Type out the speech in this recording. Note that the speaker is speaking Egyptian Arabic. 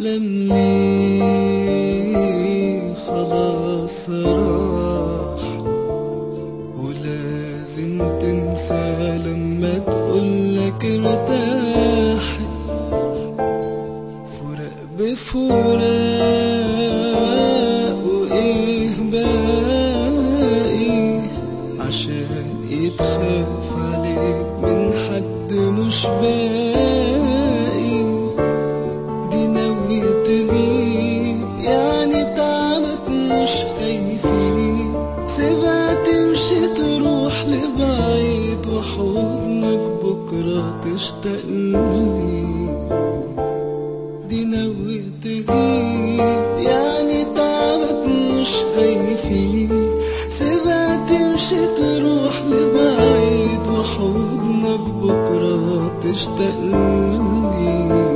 تحلم ليه خلاص راح ولازم تنسى لما تقولك ارتاح فراق بفراق وايه باقي عشان يتخاف عليك من حد مش باقي دي ناوي تغيب يعني تعبك مش هيفيد سيبها تمشي تروح لبعيد وحضنك بكرة تشتاق لي دي ناوي تغيب يعني تعبك مش هيفيد سيبها تمشي تروح لبعيد وحضنك بكرة تشتاق لي